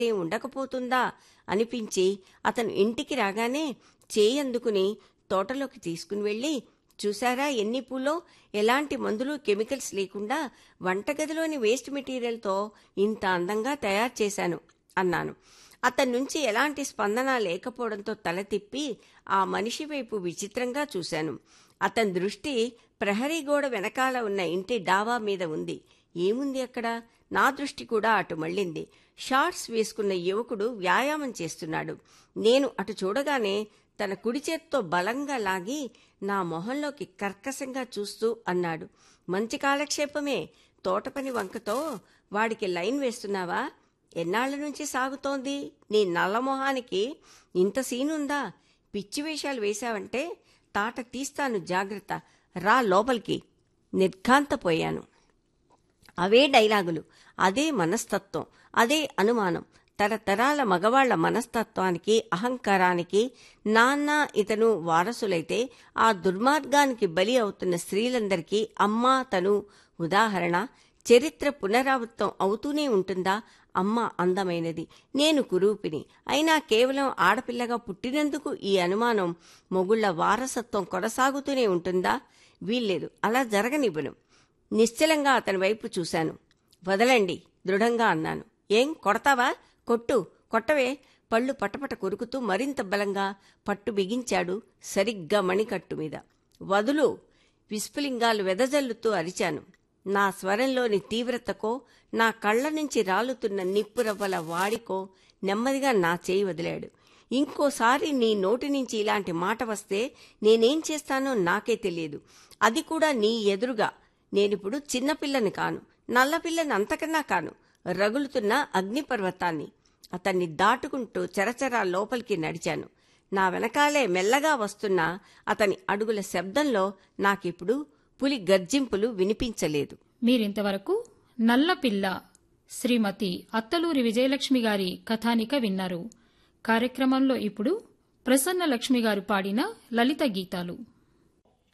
ఉండకపోతుందా అనిపించి అతను ఇంటికి రాగానే చేయందుకుని తోటలోకి తీసుకుని వెళ్ళి చూసారా ఎన్ని పూలో ఎలాంటి మందులు కెమికల్స్ లేకుండా వంటగదిలోని వేస్ట్ మెటీరియల్తో ఇంత అందంగా తయారు చేశాను అన్నాను అతని నుంచి ఎలాంటి స్పందన లేకపోవడంతో తల తిప్పి ఆ మనిషి వైపు విచిత్రంగా చూశాను అతని దృష్టి ప్రహరీ గోడ వెనకాల ఉన్న ఇంటి డాబా మీద ఉంది ఏముంది అక్కడ నా దృష్టి కూడా అటు మళ్ళింది షార్ట్స్ వేసుకున్న యువకుడు వ్యాయామం చేస్తున్నాడు నేను అటు చూడగానే తన కుడి చేత్తో బలంగా లాగి నా మొహంలోకి కర్కశంగా చూస్తూ అన్నాడు మంచి కాలక్షేపమే తోటపని వంకతో వాడికి లైన్ వేస్తున్నావా ఎన్నాళ్ల నుంచి సాగుతోంది నీ నల్ల మొహానికి ఇంత సీనుందా పిచ్చి వేషాలు వేశావంటే తాట తీస్తాను జాగ్రత్త రా లోపలికి నిర్ఘాంతపోయాను అవే డైలాగులు అదే మనస్తత్వం అదే అనుమానం తరతరాల మగవాళ్ల మనస్తత్వానికి అహంకారానికి నాన్న ఇతను వారసులైతే ఆ దుర్మార్గానికి బలి అవుతున్న స్త్రీలందరికీ అమ్మా తను ఉదాహరణ చరిత్ర పునరావృతం అవుతూనే ఉంటుందా అమ్మ అందమైనది నేను కురూపిని అయినా కేవలం ఆడపిల్లగా పుట్టినందుకు ఈ అనుమానం మొగుళ్ల వారసత్వం కొనసాగుతూనే ఉంటుందా వీల్లేదు అలా జరగనివ్వను నిశ్చలంగా అతని వైపు చూశాను వదలండి దృఢంగా అన్నాను ఏం కొడతావా కొట్టు కొట్టవే పళ్ళు పటపట కొరుకుతూ మరింత బలంగా పట్టు బిగించాడు సరిగ్గా మణికట్టు మీద వదులు విస్ఫులింగాలు వెదజల్లుతూ అరిచాను నా స్వరంలోని తీవ్రతకో నా కళ్ళ నుంచి రాలుతున్న నిప్పురవ్వల వాడికో నెమ్మదిగా నా చేయి వదిలాడు ఇంకోసారి నీ నోటి నుంచి ఇలాంటి మాట వస్తే నేనేం చేస్తానో నాకే తెలియదు అది కూడా నీ ఎదురుగా నేనిప్పుడు చిన్నపిల్లని కాను నల్లపిల్లని అంతకన్నా కాను రగులుతున్న అగ్నిపర్వతాన్ని అతన్ని దాటుకుంటూ చరచరా లోపలికి నడిచాను నా వెనకాలే మెల్లగా వస్తున్న అతని అడుగుల శబ్దంలో నాకిప్పుడు పులి గర్జింపులు వినిపించలేదు మీరింతవరకు నల్లపిల్ల శ్రీమతి అత్తలూరి విజయలక్ష్మి గారి కథానిక విన్నారు కార్యక్రమంలో ఇప్పుడు ప్రసన్న లక్ష్మి గారు పాడిన లలిత గీతాలు